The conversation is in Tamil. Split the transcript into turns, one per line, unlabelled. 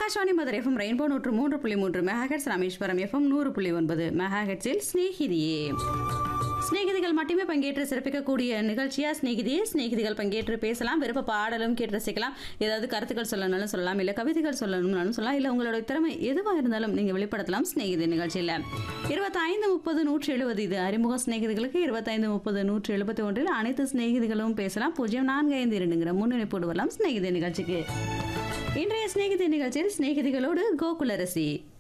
ஆகாஷ்வாணி மதுரை எஃப்எம் ரெயின்போ நூற்று மூன்று புள்ளி மூன்று மெகாஹெட்ஸ் ராமேஸ்வரம் எஃப்எம் நூறு புள்ளி ஒன்பது மெகாஹெட்ஸில் ஸ்நேகிதியே சிநேகிதிகள் மட்டுமே பங்கேற்று சிறப்பிக்கக்கூடிய நிகழ்ச்சியா சிநேகிதியே சிநேகிதிகள் பங்கேற்று பேசலாம் விருப்ப பாடலும் கேட்டு ரசிக்கலாம் ஏதாவது கருத்துக்கள் சொல்லணும்னாலும் சொல்லலாம் இல்லை கவிதைகள் சொல்லணும்னாலும் சொல்லலாம் இல்லை உங்களோட திறமை எதுவாக இருந்தாலும் நீங்கள் வெளிப்படுத்தலாம் சிநேகிதி நிகழ்ச்சியில் இருபத்தைந்து முப்பது நூற்றி எழுபது இது அறிமுக சிநேகிதிகளுக்கு இருபத்தைந்து முப்பது நூற்றி எழுபத்தி ஒன்றில் அனைத்து சிநேகிதிகளும் பேசலாம் பூஜ்ஜியம் நான்கு ஐந்து இரண்டுங்கிற முன்னிணைப்போடு வரலாம் சிநேகிதி நிகழ்ச்சிக்கு இன்றைய சிநேகிதி நிகழ்ச்சியில் சிநேகிதிகளோடு கோகுலரசி